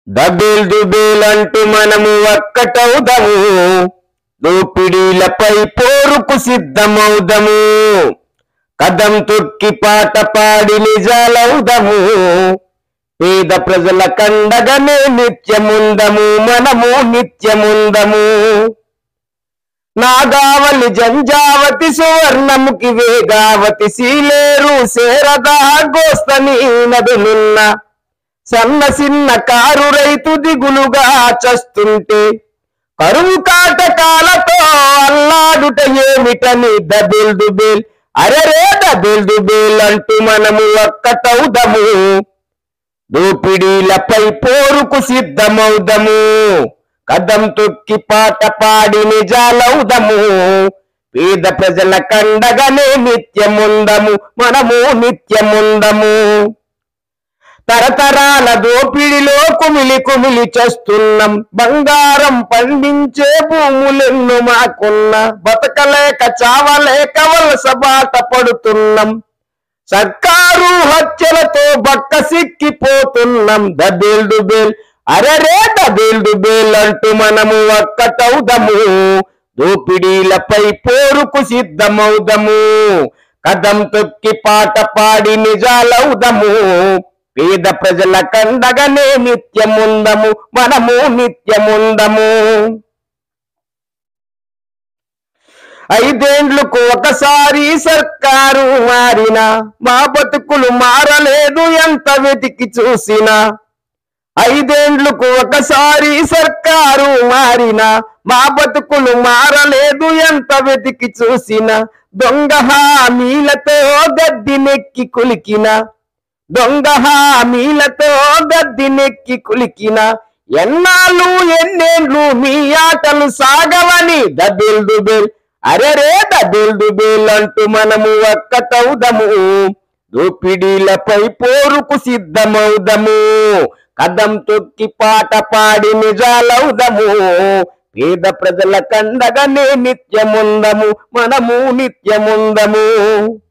డబేల్ దుబేల్ అంటూ మనము ఒక్కటవుదము దోపిడీలపై పోరుకు సిద్ధమవుదము కదం తొక్కి పాట పాడి నిజాలవుదము పేద ప్రజల కండగనే నిత్యముందము మనము నిత్యముందము నాగావళి జంజావతి సువర్ణముకి వేగావతి సీలేరు సేరదా గోస్తని నదులున్న సన్న సిన్న కారు రైతు దిగులుగా చస్తుంటే కరువు కాటకాలతో అల్లాడుట ఏమిటని దబిల్ దుబేల్ అరెరే దబిల్ దుబేల్ అంటూ మనము ఒక్కటవుదము దోపిడీలపై పోరుకు సిద్ధమవుదము కదం తొక్కి పాట పాడి నిజాలవుదము పేద ప్రజల కండగనే నిత్యముందము మనము నిత్యముందము తరతరాల దోపిడిలో కుమిలి కుమిలి చేస్తున్నాం బంగారం పండించే భూములెన్ను మాకున్న బతకలేక చావలేక వలస బాట పడుతున్నాం సర్కారు హత్యలతో బక్క సిక్కిపోతున్నాం దబేల్ డుబేల్ అరరే దబేల్ డుబేల్ అంటూ మనము ఒక్కటవుదము దోపిడీలపై పోరుకు సిద్ధమవుదము కదం తొక్కి పాట పాడి నిజాలవుదము పేద ప్రజల కండగనే నిత్యముందము మనము నిత్యముందము ఐదేండ్లకు ఒకసారి సర్కారు మారిన మా బతుకులు మారలేదు ఎంత వెతికి చూసినా ఐదేండ్లకు ఒకసారి సర్కారు మారిన మా బతుకులు మారలేదు ఎంత వెతికి చూసిన దొంగ హామీలతో గద్దినెక్కి కులికిన దొంగ హామీలతో గద్దినెక్కి కులికిన ఎన్నాళ్ళు ఎన్నేండ్లు మీ ఆటలు సాగవని దబిల్ దుబిల్ అరెరే దబిల్ దుబిల్ అంటూ మనము ఒక్కటవుదము దోపిడీలపై పోరుకు సిద్ధమవుదము కదం తొక్కి పాట పాడి నిజాలవుదము పేద ప్రజల కండగనే నిత్యముందము మనము నిత్యముందము